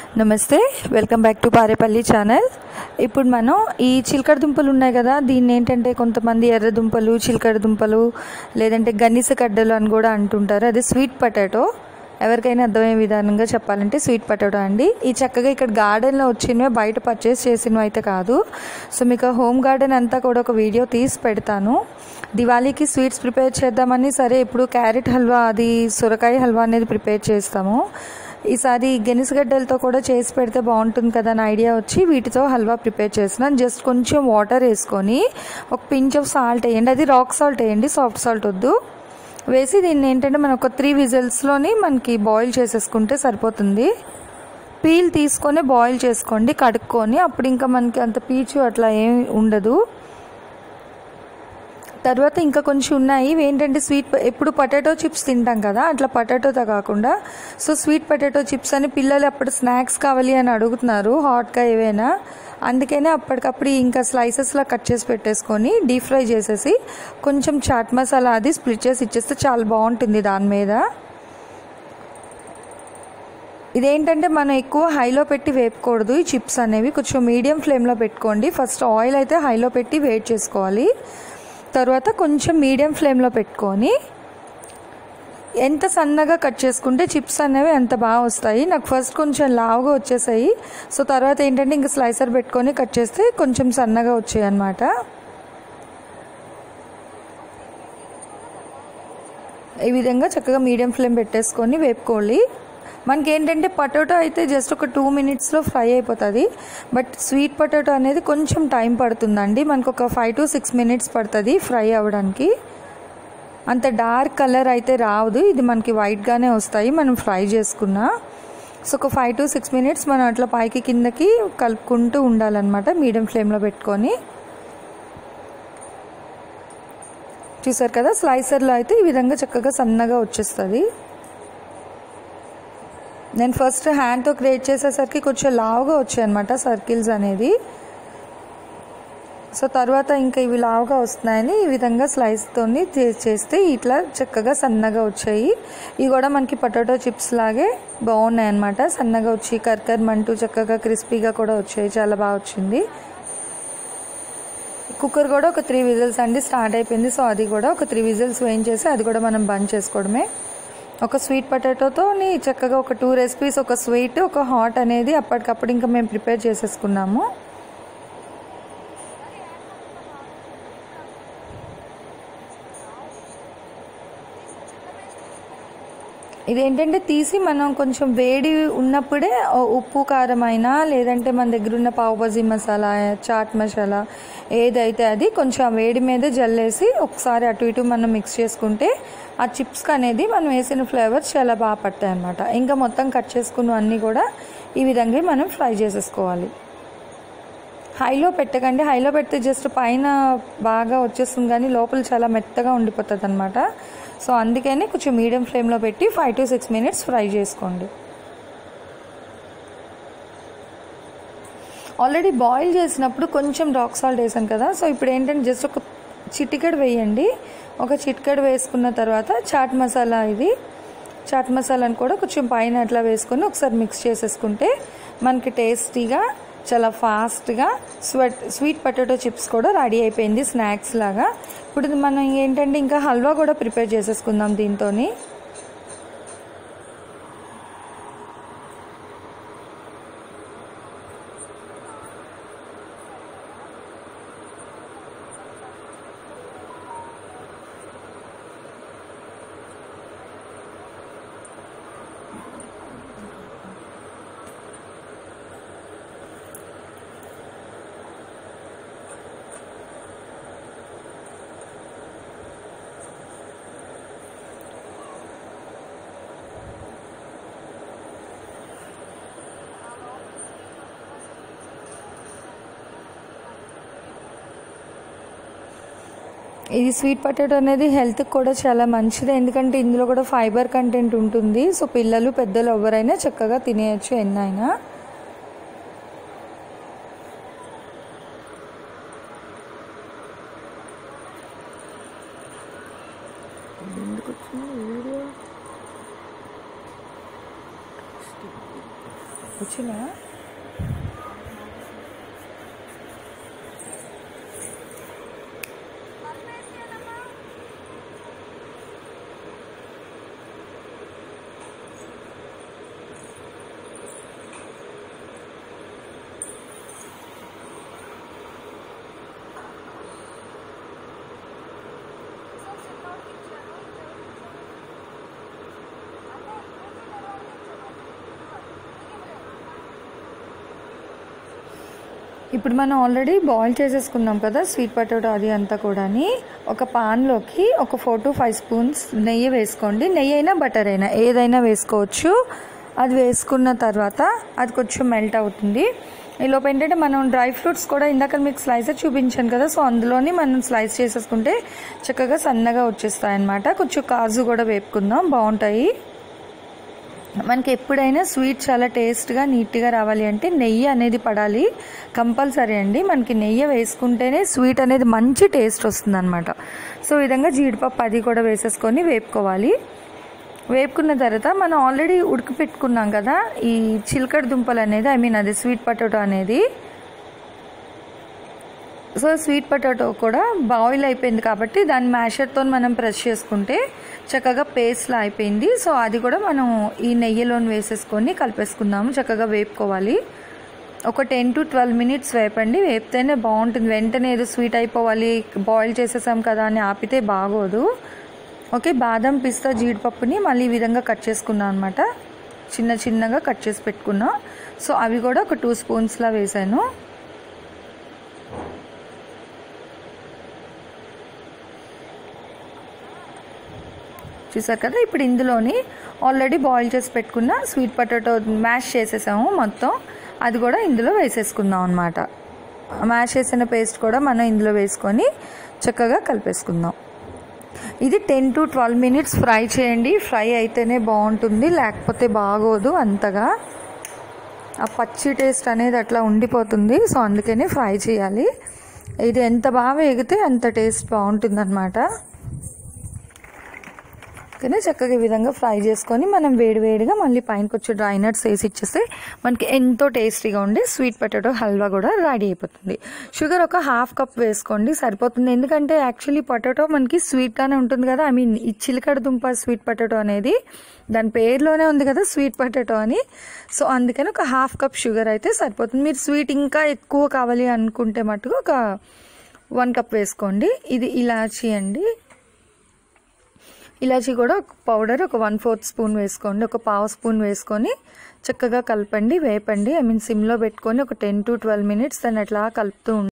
నమస్తే welcome back to Parepalli channel ఇప్పుడు మనం ఈ చిలకడ దుంపలు ఉన్నాయి కదా దీన్ని ఏంటంటే కొంతమంది ఎర్ర దుంపలు చిలకడ దుంపలు లేదంటే గన్నిస కడ్డలు అని కూడా అంటుంటారు అది స్వీట్ పొటాటో ఎవరికైనా అర్థమయ్యే విధానంగా చెప్పాలంటే స్వీట్ పొటాటో అండి ఈ చక్కగా ఇక్కడ గార్డెన్లో వచ్చినవే బయట పర్చేస్ చేసినవి అయితే కాదు సో మీకు హోమ్ గార్డెన్ అంతా కూడా ఒక వీడియో తీసి పెడతాను దివాళీకి స్వీట్స్ ప్రిపేర్ చేద్దామని సరే ఇప్పుడు క్యారెట్ హల్వా అది సొరకాయ హల్వా అనేది ప్రిపేర్ చేస్తాము ఈసారి గెనిసగడ్డలతో కూడా చేసి పెడితే బాగుంటుంది కదా అని ఐడియా వచ్చి వీటితో హల్వా ప్రిపేర్ చేస్తున్నాను జస్ట్ కొంచెం వాటర్ వేసుకొని ఒక పించ్ ఆఫ్ సాల్ట్ వేయండి అది రాక్ సాల్ట్ వేయండి సాఫ్ట్ సాల్ట్ వద్దు వేసి దీన్ని ఏంటంటే మనం ఒక త్రీ విజిల్స్లోని మనకి బాయిల్ చేసేసుకుంటే సరిపోతుంది పీల్ తీసుకొని బాయిల్ చేసుకోండి కడుక్కొని అప్పుడు ఇంకా మనకి అంత పీచు అట్లా ఏం ఉండదు తర్వాత ఇంకా కొంచెం ఉన్నాయి ఇవి ఏంటంటే స్వీట్ ఎప్పుడు పొటాటో చిప్స్ తింటాం కదా అట్లా పొటాటోతో కాకుండా సో స్వీట్ పొటాటో చిప్స్ అని పిల్లలు అప్పుడు స్నాక్స్ కావాలి అని అడుగుతున్నారు హాట్గా ఏవైనా అందుకనే అప్పటికప్పుడు ఇంకా స్లైసెస్లా కట్ చేసి పెట్టేసుకొని డీప్ ఫ్రై చేసేసి కొంచెం చాట్ మసాలా అది స్ప్లిట్ చేసి ఇచ్చేస్తే చాలా బాగుంటుంది దాని మీద ఇదేంటంటే మనం ఎక్కువ హైలో పెట్టి వేపకూడదు ఈ చిప్స్ అనేవి కొంచెం మీడియం ఫ్లేమ్లో పెట్టుకోండి ఫస్ట్ ఆయిల్ అయితే హైలో పెట్టి వేట్ చేసుకోవాలి తర్వాత కొంచెం మీడియం ఫ్లేమ్లో పెట్టుకొని ఎంత సన్నగా కట్ చేసుకుంటే చిప్స్ అనేవి ఎంత బాగా వస్తాయి నాకు ఫస్ట్ కొంచెం లావుగా వచ్చేసాయి సో తర్వాత ఏంటంటే ఇంకా స్లైసర్ పెట్టుకొని కట్ చేస్తే కొంచెం సన్నగా వచ్చాయి అన్నమాట ఈ విధంగా చక్కగా మీడియం ఫ్లేమ్ పెట్టేసుకొని వేపుకోవాలి మనకి ఏంటంటే పొటాటో అయితే జస్ట్ ఒక టూ మినిట్స్లో ఫ్రై అయిపోతుంది బట్ స్వీట్ పొటాటో అనేది కొంచెం టైం పడుతుందండి మనకు ఒక ఫైవ్ టు సిక్స్ మినిట్స్ పడుతుంది ఫ్రై అవ్వడానికి అంత డార్క్ కలర్ అయితే రావదు ఇది మనకి వైట్గానే వస్తాయి మనం ఫ్రై చేసుకున్న సో ఒక ఫైవ్ టు సిక్స్ మినిట్స్ మనం అట్లా పైకి కిందకి కలుపుకుంటూ ఉండాలన్నమాట మీడియం ఫ్లేమ్లో పెట్టుకొని చూసారు కదా స్లైసర్లో అయితే ఈ విధంగా చక్కగా సన్నగా వచ్చేస్తుంది నేను ఫస్ట్ హ్యాండ్తో క్రియేట్ చేసేసరికి కొంచెం లావుగా వచ్చాయి అనమాట సర్కిల్స్ అనేది సో తర్వాత ఇంకా ఇవి లావుగా వస్తున్నాయని ఈ విధంగా స్లైస్తోని చేస్తే ఇట్లా చక్కగా సన్నగా వచ్చాయి ఇవి కూడా మనకి పొటాటో చిప్స్ లాగే బాగున్నాయి అనమాట సన్నగా వచ్చి కర్కర్ మంటూ చక్కగా క్రిస్పీగా కూడా వచ్చాయి చాలా బాగా వచ్చింది కుక్కర్ కూడా ఒక త్రీ విజిల్స్ అండి స్టార్ట్ అయిపోయింది సో అది కూడా ఒక త్రీ విజిల్స్ వేయించేసి అది కూడా మనం బంద్ చేసుకోవడమే ఒక స్వీట్ పొటాటోతో చక్కగా ఒక టూ రెసిపీస్ ఒక స్వీట్ ఒక హాట్ అనేది అప్పటికప్పుడు ఇంకా మేము ప్రిపేర్ చేసేసుకున్నాము ఇదేంటంటే తీసి మనం కొంచెం వేడి ఉన్నప్పుడే ఉప్పు కారం అయినా లేదంటే మన దగ్గర ఉన్న పావుబజీ మసాలా చాట్ మసాలా ఏదైతే అది కొంచెం వేడి మీద జల్లేసి ఒకసారి అటు ఇటు మనం మిక్స్ చేసుకుంటే ఆ చిప్స్కి అనేది మనం వేసిన ఫ్లేవర్స్ చాలా బాగా పడతాయి అన్నమాట ఇంకా మొత్తం కట్ చేసుకున్న అన్నీ కూడా ఈ విధంగా మనం ఫ్రై చేసేసుకోవాలి హైలో పెట్టకండి హైలో పెడితే జస్ట్ పైన బాగా వచ్చేస్తుంది కానీ లోపల చాలా మెత్తగా ఉండిపోతుంది అనమాట సో అందుకని కొంచెం మీడియం ఫ్లేమ్లో పెట్టి five to six minutes fry చేసుకోండి ఆల్రెడీ బాయిల్ చేసినప్పుడు కొంచెం రాక్ సాల్ట్ వేసాను కదా సో ఇప్పుడు ఏంటంటే జస్ట్ ఒక చిటికెడు వేయండి ఒక చిటికెడు వేసుకున్న తర్వాత చాట్ మసాలా ఇది చాట్ మసాలాని కూడా కొంచెం పైన అట్లా వేసుకొని ఒకసారి మిక్స్ చేసేసుకుంటే మనకి టేస్టీగా చాలా ఫాస్ట్గా స్వెట్ స్వీట్ పొటాటో చిప్స్ కూడా రెడీ అయిపోయింది స్నాక్స్ లాగా ఇప్పుడు మనం ఏంటంటే ఇంకా హల్వా కూడా ప్రిపేర్ చేసేసుకుందాం దీంతో ఇది స్వీట్ పొటాటో అనేది హెల్త్కి కూడా చాలా మంచిది ఎందుకంటే ఇందులో కూడా ఫైబర్ కంటెంట్ ఉంటుంది సో పిల్లలు పెద్దలు ఎవరైనా చక్కగా తినేయచ్చు ఎన్నైనా వచ్చినా ఇప్పుడు మనం ఆల్రెడీ బాయిల్ చేసేసుకున్నాం కదా స్వీట్ పొటాటో అది అంతా కూడాని ఒక పాన్లోకి ఒక ఫోర్ టు ఫైవ్ స్పూన్స్ నెయ్యి వేసుకోండి నెయ్యి అయినా బటర్ అయినా ఏదైనా వేసుకోవచ్చు అది వేసుకున్న తర్వాత అది కొంచెం మెల్ట్ అవుతుంది ఈలోపు ఏంటంటే మనం డ్రై ఫ్రూట్స్ కూడా ఇందాక మీకు స్లైసెస్ చూపించాను కదా సో అందులోని మనం స్లైస్ చేసేసుకుంటే చక్కగా సన్నగా వచ్చేస్తాయి అన్నమాట కొంచెం కాజు కూడా వేపుకుందాం బాగుంటాయి మనకి ఎప్పుడైనా స్వీట్ చాలా టేస్ట్గా నీట్గా రావాలి అంటే నెయ్యి అనేది పడాలి కంపల్సరీ అండి మనకి నెయ్యి వేసుకుంటేనే స్వీట్ అనేది మంచి టేస్ట్ వస్తుంది అనమాట సో ఈ విధంగా జీడిపప్పు అది కూడా వేసేసుకొని వేపుకోవాలి వేపుకున్న తర్వాత మనం ఆల్రెడీ ఉడకపెట్టుకున్నాం కదా ఈ చిలకడ దుంపలు అనేది ఐ మీన్ అది స్వీట్ పొటాటో అనేది సో స్వీట్ పొటాటో కూడా బాయిల్ అయిపోయింది కాబట్టి దాన్ని మ్యాషర్తో మనం ప్రెస్ చేసుకుంటే చక్కగా పేస్ట్లా అయిపోయింది సో అది కూడా మనం ఈ నెయ్యిలో వేసేసుకొని కలిపేసుకుందాము చక్కగా వేపుకోవాలి ఒక టెన్ టు ట్వెల్వ్ మినిట్స్ వేపండి వేపితేనే బాగుంటుంది వెంటనే ఏదో స్వీట్ అయిపోవాలి బాయిల్ చేసేసాం కదా అని ఆపితే బాగోదు ఓకే బాదం పిస్తా జీడిపప్పుని మళ్ళీ ఈ విధంగా కట్ చేసుకున్నాం అనమాట చిన్న చిన్నగా కట్ చేసి పెట్టుకున్నా సో అవి కూడా ఒక టూ స్పూన్స్లా వేసాను చూసారు కదా ఇప్పుడు ఇందులోని ఆల్రెడీ బాయిల్ చేసి పెట్టుకున్న స్వీట్ పొటాటో మ్యాష్ చేసేసాము మొత్తం అది కూడా ఇందులో వేసేసుకుందాం అనమాట మ్యాష్ చేసిన పేస్ట్ కూడా మనం ఇందులో వేసుకొని చక్కగా కలిపేసుకుందాం ఇది ten to twelve minutes fry చేయండి ఫ్రై అయితేనే బాగుంటుంది లేకపోతే బాగోదు అంతగా ఆ పచ్చి టేస్ట్ అనేది అట్లా ఉండిపోతుంది సో అందుకని ఫ్రై చేయాలి ఇది ఎంత బాగా వేగితే అంత టేస్ట్ బాగుంటుంది అనమాట కానీ చక్కగా ఈ విధంగా ఫ్రై చేసుకొని మనం వేడివేడిగా మళ్ళీ పైన కొంచెం డ్రై నట్స్ వేసి ఇచ్చేస్తే మనకి ఎంతో టేస్టీగా ఉండి స్వీట్ పొటాటో హల్వా కూడా రెడీ అయిపోతుంది షుగర్ ఒక హాఫ్ కప్ వేసుకోండి సరిపోతుంది ఎందుకంటే యాక్చువల్లీ పొటాటో మనకి స్వీట్గానే ఉంటుంది కదా ఐ మీన్ ఈ చిలకడ దుంప స్వీట్ పొటాటో అనేది దాని పేరులోనే ఉంది కదా స్వీట్ పొటాటో అని సో అందుకని ఒక హాఫ్ కప్ షుగర్ అయితే సరిపోతుంది మీరు స్వీట్ ఇంకా ఎక్కువ కావాలి అనుకుంటే మటుకు ఒక వన్ కప్ వేసుకోండి ఇది ఇలాచీ అండి ఇలాచీ కూడా ఒక పౌడర్ ఒక వన్ ఫోర్త్ స్పూన్ వేసుకోండి ఒక పావు స్పూన్ వేసుకొని చక్కగా కలపండి వేపండి ఐ మీన్ సిమ్లో పెట్టుకొని ఒక టెన్ టు ట్వెల్వ్ మినిట్స్ దాన్ని అట్లా కలుపుతూ